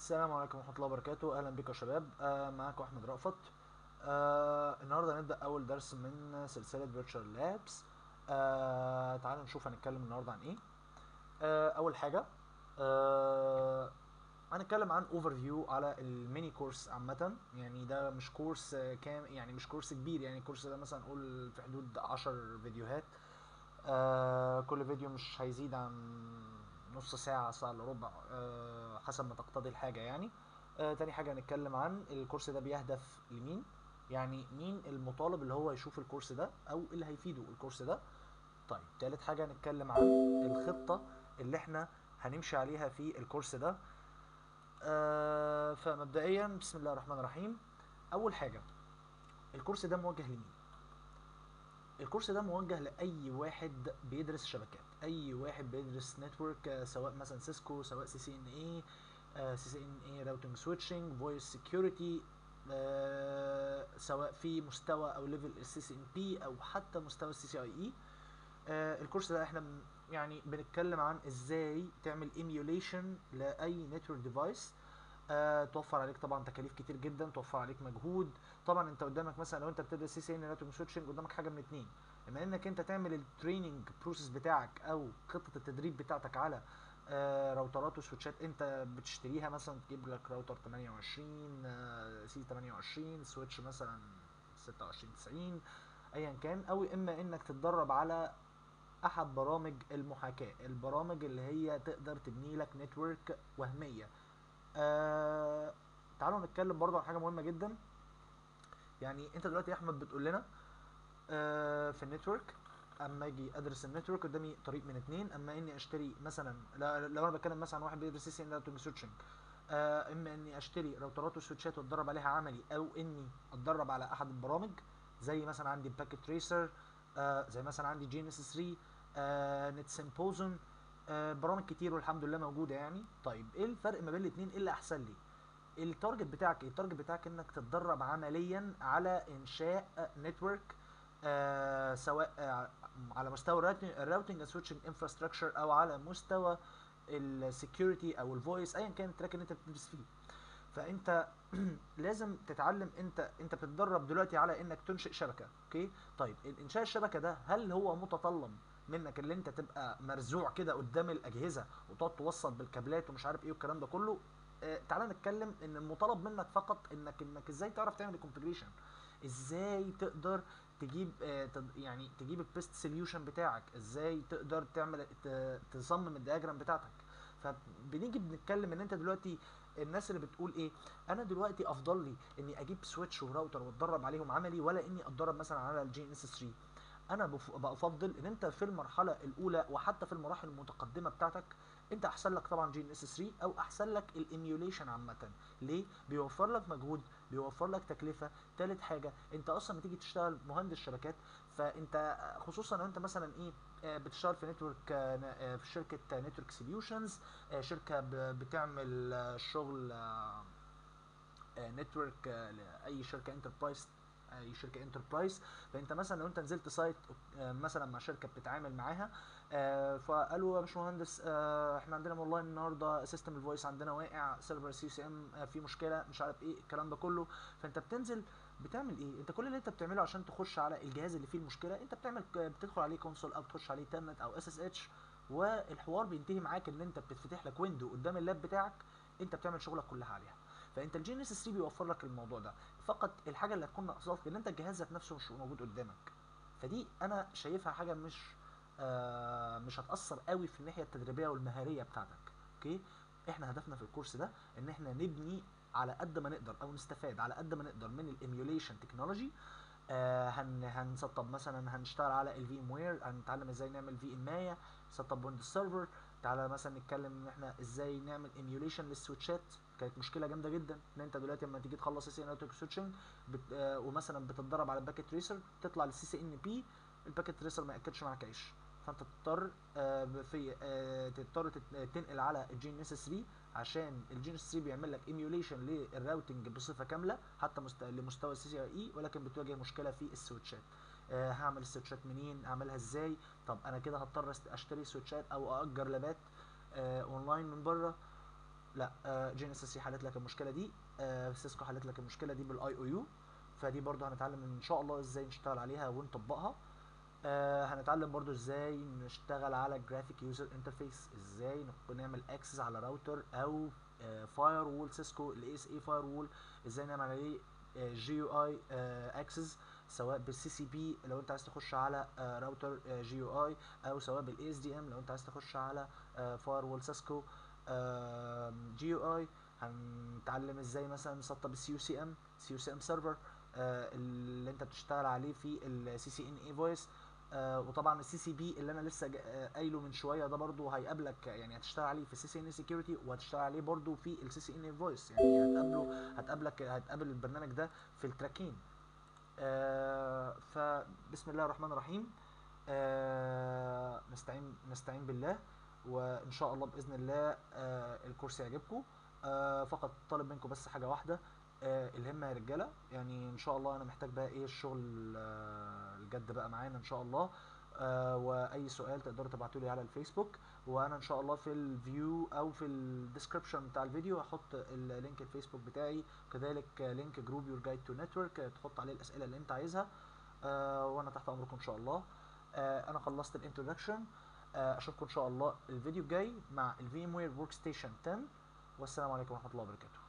السلام عليكم ورحمة الله وبركاته أهلا بكم يا شباب آه معاكم أحمد رأفت آه النهاردة هنبدأ أول درس من سلسلة Virtual Labs آه تعالوا نشوف هنتكلم النهاردة عن إيه آه أول حاجة آه هنتكلم عن اوفر فيو على الميني كورس عامة يعني ده مش كورس آه، كام يعني مش كورس كبير يعني الكورس ده مثلا نقول في حدود 10 فيديوهات آه كل فيديو مش هيزيد عن نص ساعة ساعة الا ربع آه حسب ما تقتضي الحاجة يعني آه تاني حاجة هنتكلم عن الكورس ده بيهدف لمين يعني مين المطالب اللي هو يشوف الكورس ده او اللي هيفيده الكورس ده طيب تالت حاجة هنتكلم عن الخطة اللي احنا هنمشي عليها في الكورس ده آه فمبدئيا بسم الله الرحمن الرحيم اول حاجة الكورس ده موجه لمين الكورس ده موجه لاي واحد بيدرس شبكات اي واحد بيدرس نتورك آه، سواء مثلا سيسكو سواء سي سي ان اي سي سي ان اي راوتنج سويتشنج فويس سكيورتي سواء في مستوى او ليفل السي سي ان بي او حتى مستوى السي سي اي اي الكورس ده احنا بن- يعني بنتكلم عن ازاي تعمل ايميوليشن لاي نتورك ديفايس آه، توفر عليك طبعا تكاليف كتير جدا توفر عليك مجهود طبعا انت قدامك مثلا لو انت بتدرس سي سي ان نتورك سويتشنج قدامك حاجه من اتنين اما انك انت تعمل التريننج بروسيس بتاعك او خطه التدريب بتاعتك على آه، راوترات وسويتشات انت بتشتريها مثلا تجيب لك راوتر 28 آه، سي 28 سويتش مثلا 26 90 ايا كان او اما انك تتدرب على احد برامج المحاكاه البرامج اللي هي تقدر تبني لك نتورك وهميه آه تعالوا نتكلم برضو عن حاجه مهمه جدا يعني انت دلوقتي يا احمد بتقول لنا آه في النتورك اما اجي ادرس النتورك قدامي طريق من اتنين اما اني اشتري مثلا لا- لو انا بتكلم مثلا عن واحد بيدرس سي سي ان راوتنج سويتشنج آه اما اني اشتري راوترات وسويتشات واتدرب عليها عملي او اني اتدرب على احد البرامج زي مثلا عندي باكيت تريسر آه زي مثلا عندي جي ان اس 3 آه نت سيمبوزن آه برامج كتير والحمد لله موجوده يعني طيب ايه الفرق ما بين الاثنين ايه اللي احسن لي التارجت بتاعك ايه التارجت بتاعك انك تتدرب عمليا على انشاء نتورك آه سواء آه على مستوى الراوتنج اند سويتشنج انفراستراكشر او على مستوى السكيورتي او الفويس ايا كان التراك اللي انت بتدرس فيه فانت لازم تتعلم انت انت بتتدرب دلوقتي على انك تنشئ شبكه اوكي طيب انشاء الشبكه ده هل هو متطلب منك اللي انت تبقى مرزوع كده قدام الاجهزه وتقعد توصل بالكابلات ومش عارف ايه والكلام ده كله آه تعالى نتكلم ان المطالب منك فقط انك انك ازاي تعرف تعمل الكونفجريشن ازاي تقدر تجيب آه تد- يعني تجيب البيست سوليوشن بتاعك ازاي تقدر تعمل ت- تصمم الدياجرام بتاعتك فبنيجي بنتكلم ان انت دلوقتي الناس اللي بتقول ايه انا دلوقتي افضل لي اني اجيب سويتش وراوتر واتدرب عليهم عملي ولا اني اتدرب مثلا على الجي ان اس 3 انا بف- بفضل ان انت في المرحله الاولى وحتى في المراحل المتقدمه بتاعتك انت احسن لك طبعا جي ان اس 3 او احسن لك الايميوليشن عامه ليه بيوفر لك مجهود بيوفر لك تكلفه تالت حاجه انت اصلا بتيجي تشتغل مهندس شبكات فانت خصوصا لو انت مثلا ايه آه، بتشتغل في نتورك آه، ن- آه، في شركه نتورك سوليوشنز شركه ب- بتعمل آه، شغل نتورك لاي شركه انتربرايز اي شركه انتربرايز فانت مثلا لو انت نزلت سايت آه، مثلا مع شركه بتتعامل معاها آه، فقالوا يا باشمهندس آه، احنا عندنا والله النهارده سيستم الفويس عندنا واقع سيرفر سي سي ام في مشكله مش عارف ايه الكلام ده كله فانت بتنزل بتعمل ايه انت كل اللي انت بتعمله عشان تخش على الجهاز اللي فيه المشكله انت بتعمل بتدخل عليه كونسول او بتخش عليه تلنت او اس اس اتش والحوار بينتهي معاك ان انت بتتفتح لك ويندو قدام اللاب بتاعك انت بتعمل شغلك كلها عليها فانت الجي ان اس 3 بيوفر لك الموضوع ده فقط الحاجه اللي هتكون ناقصاك ان انت الجهاز ذات نفسه مش موجود قدامك فدي انا شايفها حاجه مش آه مش هتاثر قوي في الناحيه التدريبيه والمهاريه بتاعتك اوكي احنا هدفنا في الكورس ده ان احنا نبني على قد ما نقدر او نستفاد على قد ما نقدر من الايميوليشن تكنولوجي آه هن هنسطب مثلا هنشتغل على الفي ام وير هنتعلم ازاي نعمل في ام مايا نسطب ويندوز سيرفر تعالى مثلا نتكلم ان احنا ازاي نعمل ايميوليشن للسويتشات كانت مشكله جامده جدا ان انت دلوقتي لما تيجي تخلص سي سي ان نتورك سويتشنج بت... آه ومثلا بتتدرب على باكيت تريسر تطلع للسي سي ان بي الباكيت تريسر ما ياكدش معاك عيش فانت تضطر آه في آه تضطر تت- تنقل على الجي ان اس 3 عشان الجي ان اس 3 بيعمل لك ايميوليشن للراوتنج بصفه كامله حتى مست... لمستوى السي سي اي ولكن بتواجه مشكله في السويتشات آه هعمل السويتشات منين اعملها ازاي طب انا كده هضطر است- اشتري سويتشات او اجر لابات آه اونلاين من بره لا آه جينيسيس سي حلت لك المشكله دي آه سيسكو حلت لك المشكله دي بالاي او يو فدي برضو هنتعلم ان شاء الله ازاي نشتغل عليها ونطبقها آه هنتعلم برضو ازاي نشتغل على جرافيك يوزر انترفيس ازاي نق- نعمل اكسس على راوتر او فاير وول سيسكو الاي اس اي فاير وول ازاي نعمل عليه جي يو اي اكسس سواء بالسي سي بي لو انت عايز تخش على راوتر جي يو اي او سواء بالاي اس دي ام لو انت عايز تخش على فاير وول سيسكو جي يو اي هنتعلم ازاي مثلا نسطب السي يو سي ام سي يو سي ام سيرفر اللي انت بتشتغل عليه في السي سي ان اي فويس وطبعا السي سي بي اللي انا لسه جا- آه، قايله من شويه ده برضو هيقابلك يعني هتشتغل عليه في السي سي ان سكيورتي وهتشتغل عليه برضو في السي سي ان فويس يعني هتقابله هتقابلك هتقابل البرنامج ده في التراكين آه فبسم الله الرحمن الرحيم آه نستعين نستعين بالله وان شاء الله باذن الله آه الكورس يعجبكم آه فقط طالب منكم بس حاجه واحده آه الهمه يا رجاله يعني ان شاء الله انا محتاج بقى ايه الشغل آه الجد بقى معانا ان شاء الله آه واي سؤال تقدروا تبعتوا لي على الفيسبوك وانا ان شاء الله في الفيو او في الديسكربشن بتاع الفيديو هحط اللينك الفيسبوك بتاعي كذلك لينك جروب يور جايد تو نتورك تحط عليه الاسئله اللي انت عايزها آه وانا تحت امركم ان شاء الله آه انا خلصت الانترودكشن آه اشوفكم ان شاء الله الفيديو الجاي مع الفي ام وير ورك ستيشن 10 والسلام عليكم ورحمه الله وبركاته